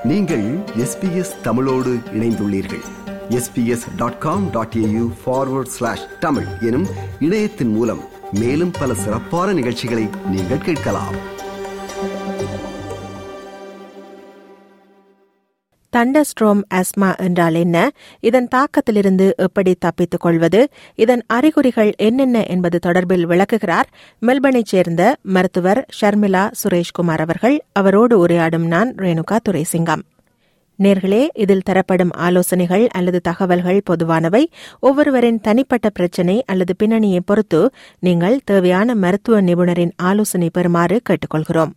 நீங்கள் எஸ்பிஎஸ் தமிழோடு இணைந்துள்ளீர்கள் SBS dot com dot AU forward slash Tamil எனும் இணையத்தின் மூலம் மேலும் பல சிறப்பான நிகழ்ச்சிகளை நீங்கள் கேட்கலாம் தண்டர்ஸ்ட்ரோம் ஆஸ்மா என்றால் என்ன இதன் தாக்கத்திலிருந்து எப்படி தப்பித்துக் கொள்வது இதன் அறிகுறிகள் என்னென்ன என்பது தொடர்பில் விளக்குகிறார் மெல்பர்னைச் சேர்ந்த மருத்துவர் ஷர்மிளா சுரேஷ்குமார் அவர்கள் அவரோடு உரையாடும் நான் ரேணுகா துரைசிங்கம் நேர்களே இதில் தரப்படும் ஆலோசனைகள் அல்லது தகவல்கள் பொதுவானவை ஒவ்வொருவரின் தனிப்பட்ட பிரச்சினை அல்லது பின்னணியை பொறுத்து நீங்கள் தேவையான மருத்துவ நிபுணரின் ஆலோசனை பெறுமாறு கேட்டுக்கொள்கிறோம்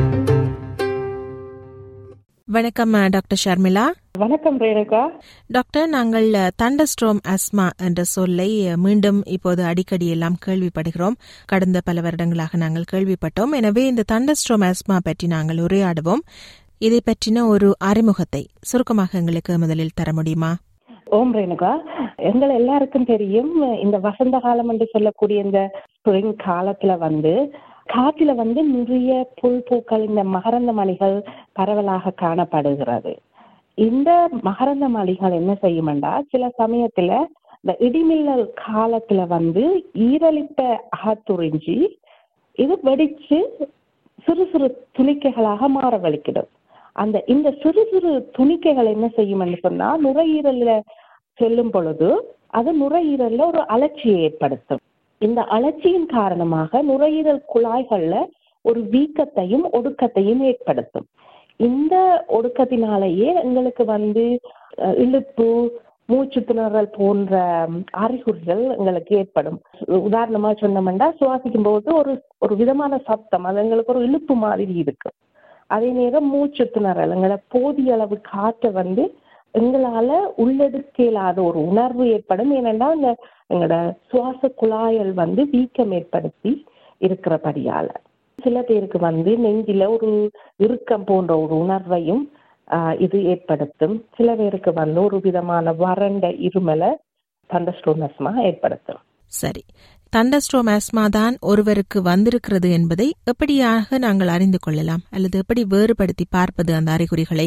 வணக்கம் டாக்டர் ஷர்மிளா வணக்கம் ரேணுகா டாக்டர் நாங்கள் தண்டஸ்ட்ரோம் அஸ்மா என்ற சொல்லை மீண்டும் இப்போது அடிக்கடி எல்லாம் கேள்விப்படுகிறோம் கடந்த பல வருடங்களாக நாங்கள் கேள்விப்பட்டோம் எனவே இந்த தண்டஸ்ட்ரோம் அஸ்மா பற்றி நாங்கள் உரையாடுவோம் இதை பற்றின ஒரு அறிமுகத்தை சுருக்கமாக எங்களுக்கு முதலில் தர முடியுமா ஓம் ரேணுகா எங்கள் எல்லாருக்கும் தெரியும் இந்த வசந்த காலம் என்று சொல்லக்கூடிய இந்த ஸ்ப்ரிங் காலத்துல வந்து காற்றில வந்து நிறைய புல் பூக்கள் இந்த மகரந்த மணிகள் பரவலாக காணப்படுகிறது இந்த மகரந்த மணிகள் என்ன செய்யுமெண்டா சில சமயத்துல இந்த இடிமின்னல் காலத்துல வந்து ஈரலிட்ட அகத்துறிஞ்சி இது வெடிச்சு சிறு சிறு துணிக்கைகளாக மாற வலிக்கிடும் அந்த இந்த சிறு சிறு துணிக்கைகள் என்ன செய்யும்னு சொன்னா நுரையீரல்ல செல்லும் பொழுது அது நுரையீரல்ல ஒரு அலட்சியை ஏற்படுத்தும் இந்த அலட்சியின் காரணமாக நுரையீரல் குழாய்கள்ல ஒரு வீக்கத்தையும் ஒடுக்கத்தையும் ஏற்படுத்தும் இந்த ஒடுக்கத்தினாலேயே எங்களுக்கு வந்து இழுப்பு மூச்சு திணறல் போன்ற அறிகுறிகள் எங்களுக்கு ஏற்படும் உதாரணமா சொன்னோம்னா சுவாசிக்கும் போது ஒரு ஒரு விதமான சத்தம் அது எங்களுக்கு ஒரு இழுப்பு மாதிரி இருக்கும் அதே நேரம் மூச்சு திணறல் எங்களை போதிய அளவு காற்றை வந்து எங்களால உள்ளெடுக்க இயலாத ஒரு உணர்வு ஏற்படும் ஏனென்றா இந்த எங்களோட சுவாச குழாயல் வந்து வீக்கம் ஏற்படுத்தி இருக்கிறபடியால சில பேருக்கு வந்து நெஞ்சில ஒரு இறுக்கம் போன்ற ஒரு உணர்வையும் இது ஏற்படுத்தும் சில பேருக்கு வந்து ஒரு விதமான வறண்ட இருமலை தண்டஸ்டோனஸ்மா ஏற்படுத்தும் சரி தண்டஸ்ட்ரோமாஸ்மா தான் ஒருவருக்கு வந்திருக்கிறது என்பதை எப்படியாக நாங்கள் அறிந்து கொள்ளலாம் அல்லது எப்படி வேறுபடுத்தி பார்ப்பது அந்த அறிகுறிகளை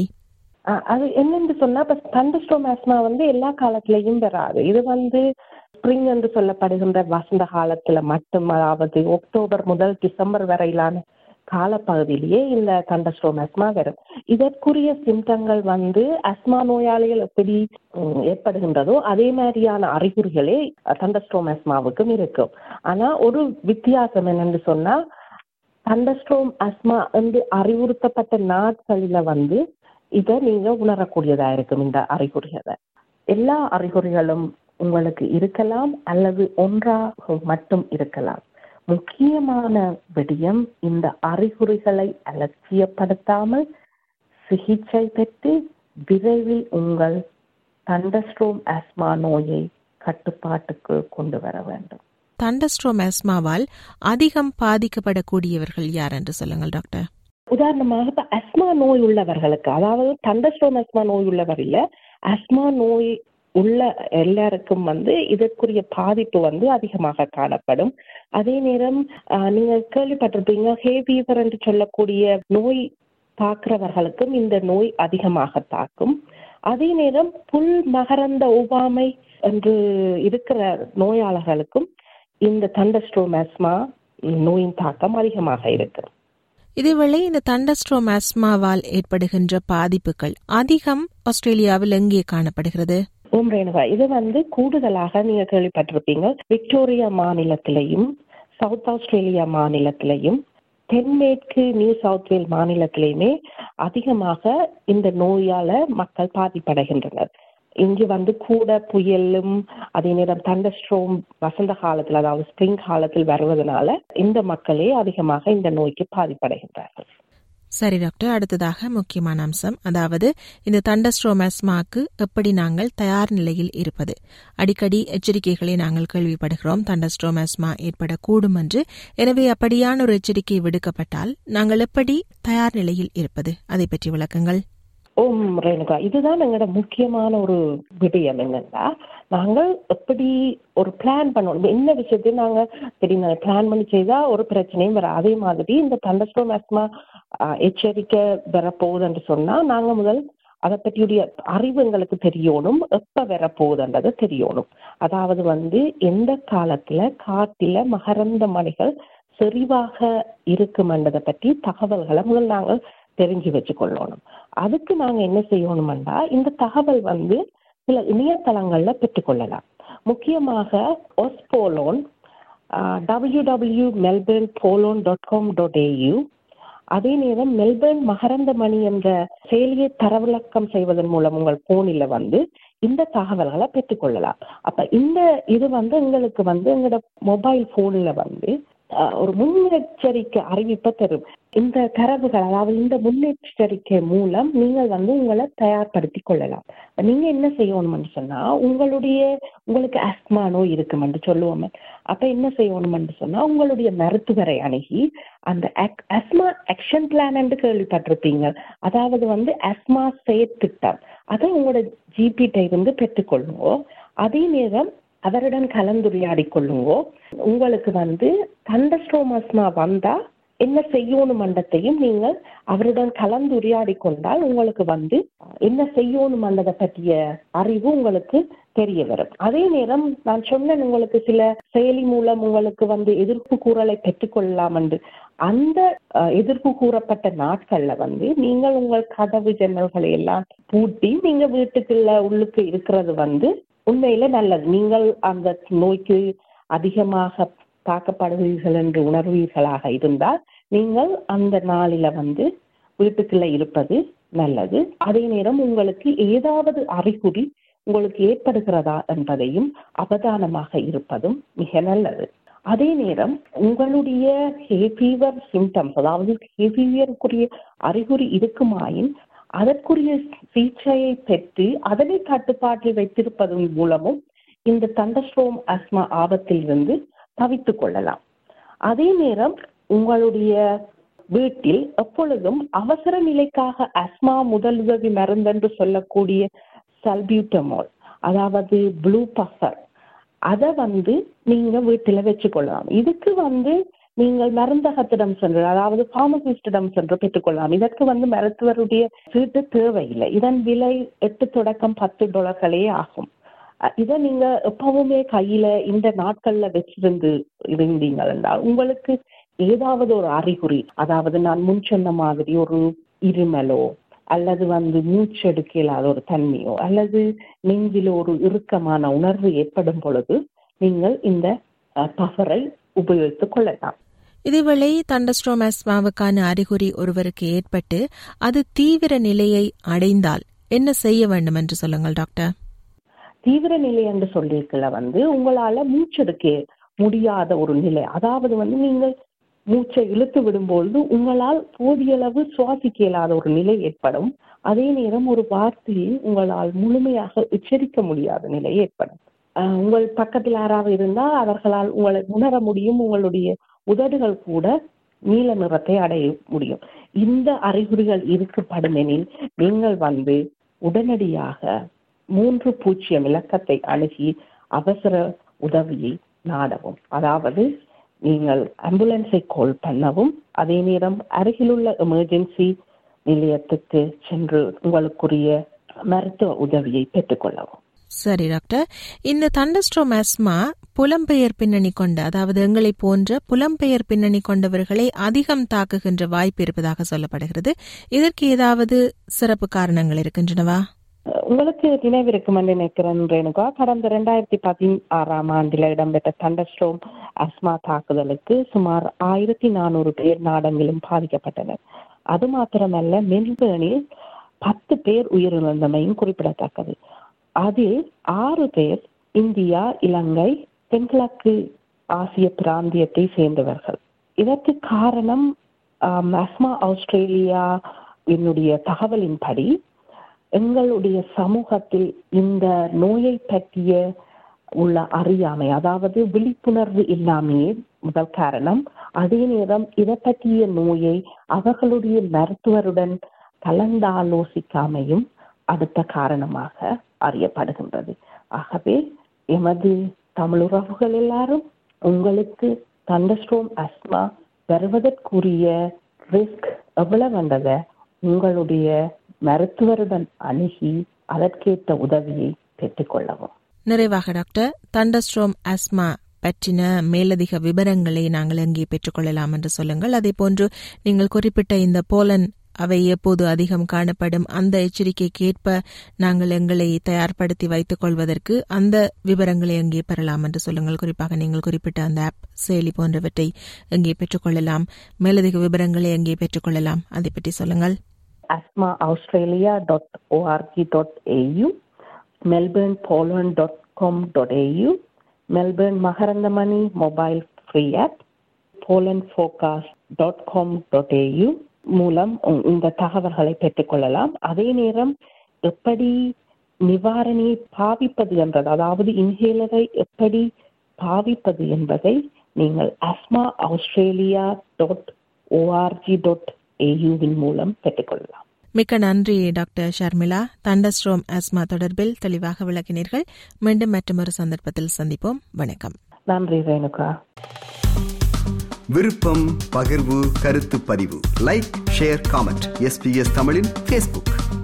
அது என்னன்னு சொன்னா இப்ப தண்டஸ்ட்ரோமாஸ்மா வந்து எல்லா காலத்திலையும் வராது இது வந்து ஸ்ப்ரிங் என்று சொல்லப்படுகின்ற வசந்த காலத்துல மட்டும் அதாவது அக்டோபர் முதல் டிசம்பர் வரையிலான காலப்பகுதியிலேயே இந்த தண்டஸ்ட்ரோமாஸ்மா வரும் இதற்குரிய சிம்டங்கள் வந்து அஸ்மா நோயாளிகள் எப்படி ஏற்படுகின்றதோ அதே மாதிரியான அறிகுறிகளே தண்டஸ்ட்ரோமாஸ்மாவுக்கும் இருக்கும் ஆனா ஒரு வித்தியாசம் என்னன்னு சொன்னா தண்டஸ்ட்ரோம் அஸ்மா என்று அறிவுறுத்தப்பட்ட நாட்களில வந்து இதை நீங்க உணரக்கூடியதா இருக்கும் இந்த அறிகுறிகளை எல்லா அறிகுறிகளும் உங்களுக்கு இருக்கலாம் அல்லது ஒன்றாக மட்டும் இருக்கலாம் முக்கியமான விடயம் இந்த அறிகுறிகளை அலட்சியப்படுத்தாமல் சிகிச்சை பெற்று விரைவில் உங்கள் தண்டஸ்ட்ரோம் ஆஸ்மா நோயை கட்டுப்பாட்டுக்கு கொண்டு வர வேண்டும் தண்டஸ்ட்ரோம் ஆஸ்மாவால் அதிகம் பாதிக்கப்படக்கூடியவர்கள் யார் என்று சொல்லுங்கள் டாக்டர் உதாரணமாக இப்ப அஸ்மா நோய் உள்ளவர்களுக்கு அதாவது தண்டஸ்ட்ரோம் அஸ்மா நோய் உள்ளவர் இல்ல அஸ்மா நோய் உள்ள எல்லாருக்கும் வந்து இதற்குரிய பாதிப்பு வந்து அதிகமாக காணப்படும் அதே நேரம் நீங்க கேள்விப்பட்டிருப்பீங்க ஹே ஃபீவர் என்று சொல்லக்கூடிய நோய் தாக்குறவர்களுக்கும் இந்த நோய் அதிகமாக தாக்கும் அதே நேரம் புல் மகரந்த ஒவ்வாமை என்று இருக்கிற நோயாளர்களுக்கும் இந்த தண்டஸ்ட்ரோமாஸ்மா நோயின் தாக்கம் அதிகமாக இருக்கு இதேவேளை இந்த தண்டஸ்ட்ரோம் ஆஸ்மாவால் ஏற்படுகின்ற பாதிப்புகள் அதிகம் ஆஸ்திரேலியாவில் எங்கே காணப்படுகிறது ஓம் ரேணுகா இது வந்து கூடுதலாக நீங்க கேள்விப்பட்டிருப்பீங்க விக்டோரியா மாநிலத்திலையும் சவுத் ஆஸ்திரேலியா மாநிலத்திலையும் தென்மேற்கு நியூ சவுத் வேல் மாநிலத்திலையுமே அதிகமாக இந்த நோயால மக்கள் பாதிப்படைகின்றனர் இங்கு வந்து கூட புயலும் அதே நேரம் தண்டஸ்ட்ரோம் வசந்த காலத்தில் அதாவது ஸ்பிரிங் காலத்தில் வருவதனால இந்த மக்களே அதிகமாக இந்த நோய்க்கு பாதிப்படைகின்றார்கள் சரி டாக்டர் அடுத்ததாக முக்கியமான அம்சம் அதாவது இந்த தண்டஸ்ட்ரோமாஸ்மாக்கு எப்படி நாங்கள் தயார் நிலையில் இருப்பது அடிக்கடி எச்சரிக்கைகளை நாங்கள் கேள்விப்படுகிறோம் தண்டஸ்ட்ரோமாஸ்மா ஏற்படக்கூடும் என்று எனவே அப்படியான ஒரு எச்சரிக்கை விடுக்கப்பட்டால் நாங்கள் எப்படி தயார் நிலையில் இருப்பது அதை பற்றி விளக்குங்கள் ஓம் ரேணுகா இதுதான் எங்களோட முக்கியமான ஒரு விடயம் என்னன்னா நாங்கள் எப்படி ஒரு பிளான் பண்ணணும் என்ன விஷயத்தையும் நாங்க சரி நாங்க பிளான் பண்ணி செய்தா ஒரு பிரச்சனையும் வர அதே மாதிரி இந்த தண்டஸ்டோம் அஸ்மா எச்சரிக்கை வரப்போகுதுன்னு சொன்னா நாங்க முதல் அதை பற்றியுடைய அறிவு எங்களுக்கு தெரியணும் எப்ப வரப்போகுதுன்றது தெரியணும் அதாவது வந்து எந்த காலத்துல காட்டில மகரந்த மணிகள் செறிவாக இருக்குமென்றதை பற்றி தகவல்களை முதல் நாங்கள் தெரிஞ்சு வச்சுக்கொள்ளணும் அதுக்கு நாங்க என்ன செய்யணும்னா இந்த தகவல் வந்து சில இணையதளங்கள்ல பெற்றுக்கொள்ளலாம் முக்கியமாக ஒஸ்போலோன் டபிள்யூ டபிள்யூ மெல்பர்ன் போலோன் டாட் காம் டாட் ஏயூ அதே நேரம் மெல்பர்ன் மகரந்த மணி என்ற செயலியை தரவிளக்கம் செய்வதன் மூலம் உங்கள் போனில் வந்து இந்த தகவல்களை பெற்றுக்கொள்ளலாம் அப்ப இந்த இது வந்து எங்களுக்கு வந்து எங்களோட மொபைல் போன்ல வந்து அஹ், ஒரு முன்னெச்சரிக்கை அறிவிப்பை தரும் இந்த தரவுகள் அதாவது இந்த முன்னெச்சரிக்கை மூலம் நீங்கள் வந்து உங்களை தயார்படுத்தி கொள்ளலாம் அப்ப நீங்க என்ன செய்யணும்னு சொன்னா உங்களுடைய உங்களுக்கு அஸ்மா நோய் இருக்குமென்று சொல்லுவோமே அப்ப என்ன செய்யணும்னு சொன்னா உங்களுடைய மருத்துவரை அணுகி அந்த அஸ்மா ஆக்ஷன் பிளான் என்று கேள்விப்பட்டிருப்பீங்க அதாவது வந்து அஸ்மா செயற்திட்டம் அதை உங்களோட ஜிபிட்ட இருந்து பெற்றுக்கொள்ளுங்க அதே நேரம் அவருடன் கலந்துரையாடி கொள்ளுங்க உங்களுக்கு வந்து தண்டஸ்ட்ரோமஸ்மா வந்தா என்ன செய்யணும் மண்டத்தையும் நீங்கள் அவருடன் கலந்துரையாடி கொண்டால் உங்களுக்கு வந்து என்ன செய்யணும் மண்டதை பற்றிய அறிவு உங்களுக்கு தெரிய வரும் அதே நேரம் நான் சொன்னேன் உங்களுக்கு சில செயலி மூலம் உங்களுக்கு வந்து எதிர்ப்பு கூறலை பெற்றுக்கொள்ளலாம் என்று அந்த அஹ், எதிர்ப்பு கூறப்பட்ட நாட்கள்ல வந்து நீங்கள் உங்கள் கதவு ஜன்னல்களை எல்லாம் பூட்டி நீங்க வீட்டுக்குள்ள உள்ளுக்கு இருக்கிறது வந்து உண்மையில நல்லது நீங்கள் அந்த நோய்க்கு அதிகமாக தாக்கப்படுவீர்கள் என்று உணர்வீர்களாக இருந்தால் நீங்கள் அந்த நாளில வந்து வீட்டுக்குள்ள இருப்பது நல்லது அதே நேரம் உங்களுக்கு ஏதாவது அறிகுறி உங்களுக்கு ஏற்படுகிறதா என்பதையும் அவதானமாக இருப்பதும் மிக நல்லது அதே நேரம் உங்களுடைய ஃபீவர் சிம்டம்ஸ் அதாவது ஃபீவருக்குரிய அறிகுறி இருக்குமாயின் அதற்குரிய சிகிச்சையை பெற்று அதனை கட்டுப்பாட்டில் வைத்திருப்பதன் மூலமும் இந்த தண்டஸ்ட்ரோம் அஸ்மா ஆபத்திலிருந்து தவித்துக் கொள்ளலாம் அதே நேரம் உங்களுடைய வீட்டில் எப்பொழுதும் அவசர நிலைக்காக அஸ்மா முதலுதவி மருந்தென்று சொல்லக்கூடிய சல்பியூட்டமோல் அதாவது ப்ளூ பஃபர் அதை வந்து நீங்க வீட்டுல வச்சுக்கொள்ளலாம் இதுக்கு வந்து நீங்கள் மருந்தகத்திடம் சென்று அதாவது பார்மசிஸ்டிடம் சென்று பெற்றுக்கொள்ளலாம் இதற்கு வந்து மருத்துவருடைய சீட்டு தேவையில்லை இதன் விலை எட்டு தொடக்கம் பத்து டாலர்களே ஆகும் அஹ் இதை நீங்க எப்பவுமே கையில இந்த நாட்கள்ல வச்சிருந்து இருந்தீங்கள் என்றால் உங்களுக்கு ஏதாவது ஒரு அறிகுறி அதாவது நான் முன் சொன்ன மாதிரி ஒரு இருமலோ அல்லது வந்து மூச்செடுக்க இல்லாத ஒரு தன்மையோ அல்லது நெஞ்சில ஒரு இறுக்கமான உணர்வு ஏற்படும் பொழுது நீங்கள் இந்த பஃபரை உபயோகித்துக் கொள்ளலாம் இதேவேளை தண்டஸ்ட்ரோம் அஸ்மாவுக்கான அறிகுறி ஒருவருக்கு ஏற்பட்டு அது தீவிர நிலையை அடைந்தால் என்ன செய்ய வேண்டும் என்று சொல்லுங்கள் டாக்டர் தீவிர நிலை என்று சொல்லியிருக்கல வந்து உங்களால மூச்செடுக்க முடியாத ஒரு நிலை அதாவது வந்து நீங்கள் மூச்சை இழுத்து விடும்பொழுது உங்களால் போதிய அளவு சுவாசிக்க இயலாத ஒரு நிலை ஏற்படும் அதே நேரம் ஒரு வார்த்தையை உங்களால் முழுமையாக உச்சரிக்க முடியாத நிலை ஏற்படும் ஆஹ் உங்கள் பக்கத்தில் யாராவது இருந்தால் அவர்களால் உங்களை உணர முடியும் உங்களுடைய உதடுகள் கூட நீல நிறத்தை அடைய முடியும் இந்த அறிகுறிகள் இருக்கப்படும் எனில் நீங்கள் வந்து உடனடியாக மூன்று பூஜ்ஜியம் இலக்கத்தை அணுகி அவசர உதவியை நாடவும் அதாவது நீங்கள் ஆம்புலன்ஸை கால் பண்ணவும் அதே நேரம் அருகிலுள்ள எமர்ஜென்சி நிலையத்துக்கு சென்று உங்களுக்குரிய மருத்துவ உதவியை பெற்றுக்கொள்ளவும் சரி டாக்டர் இந்த தண்டஸ்ட்ரோம் அஸ்மா புலம்பெயர் பின்னணி கொண்ட அதாவது எங்களை போன்ற புலம்பெயர் பின்னணி கொண்டவர்களை அதிகம் தாக்குகின்ற வாய்ப்பு இருப்பதாக சொல்லப்படுகிறது இதற்கு ஏதாவது சிறப்பு காரணங்கள் இருக்கின்றனவா உங்களுக்கு நினைவிருக்கும் என்று நினைக்கிறேன் ரேணுகா கடந்த இரண்டாயிரத்தி பதினாறாம் ஆண்டில் இடம்பெற்ற தண்டஸ்ட்ரோம் அஸ்மா தாக்குதலுக்கு சுமார் ஆயிரத்தி நானூறு பேர் நாடெங்கிலும் பாதிக்கப்பட்டனர் அது மாத்திரமல்ல மெல்பேர்னில் பத்து பேர் உயிரிழந்தமையும் குறிப்பிடத்தக்கது அதில் ஆறு பேர் இந்தியா இலங்கை தென்கிழக்கு ஆசிய பிராந்தியத்தை சேர்ந்தவர்கள் இதற்கு காரணம் அஸ்மா ஆஸ்திரேலியா என்னுடைய தகவலின்படி எங்களுடைய சமூகத்தில் இந்த நோயை பற்றிய உள்ள அறியாமை அதாவது விழிப்புணர்வு இல்லாமையே முதல் காரணம் அதே நேரம் இதை பற்றிய நோயை அவர்களுடைய மருத்துவருடன் கலந்தாலோசிக்காமையும் அடுத்த காரணமாக அறியப்படுகின்றது ஆகவே எமது தமிழுறவுகள் எல்லாரும் உங்களுக்கு தண்டஸ்ட்ரோம் அஸ்மா வருவதற்குரிய ரிஸ்க் எவ்வளவுன்றதை உங்களுடைய மருத்துவருடன் அணுகி அதற்கேற்ற உதவியை பெற்றுக்கொள்ளவும் நிறைவாக டாக்டர் தண்டஸ்ட்ரோம் அஸ்மா பற்றின மேலதிக விவரங்களை நாங்கள் எங்கே பெற்றுக்கொள்ளலாம் என்று சொல்லுங்கள் அதே போன்று நீங்கள் குறிப்பிட்ட இந்த போலன் அவை எப்போது அதிகம் காணப்படும் அந்த எச்சரிக்கைக்கு ஏற்ப நாங்கள் எங்களை தயார்படுத்தி வைத்துக் கொள்வதற்கு அந்த விவரங்களை எங்கே பெறலாம் என்று சொல்லுங்கள் குறிப்பாக நீங்கள் குறிப்பிட்ட அந்த ஆப் செயலி போன்றவற்றை எங்கே பெற்றுக்கொள்ளலாம் மேலதிக விவரங்களை எங்கே பெற்றுக்கொள்ளலாம் அதை பற்றி சொல்லுங்கள் asthma australia dot org dot au melbourne poland dot com dot au melbourne maharandamani mobile free app poland forecast dot com dot au மூலம் உ- இந்த தகவல்களை பெற்றுக்கொள்ளலாம் அதே நேரம் எப்படி நிவாரணியை பாவிப்பது என்றது அதாவது இன்ஹேலரை எப்படி பாவிப்பது என்பதை நீங்கள் asthma Australia dot org dot ஏயுவின் மூலம் பெற்றுக்கொள்ளலாம் மிக்க நன்றி டாக்டர் ஷர்மிளா தண்டஸ்ட்ரோம் அஸ்மா தொடர்பில் தெளிவாக விளக்கினீர்கள் மீண்டும் மற்றொரு சந்தர்ப்பத்தில் சந்திப்போம் வணக்கம் நன்றி ரேணுகா விருப்பம் பகிர்வு கருத்து பதிவு லைக் ஷேர் காமெண்ட் எஸ்பிஎஸ் தமிழின் ஃபேஸ்புக்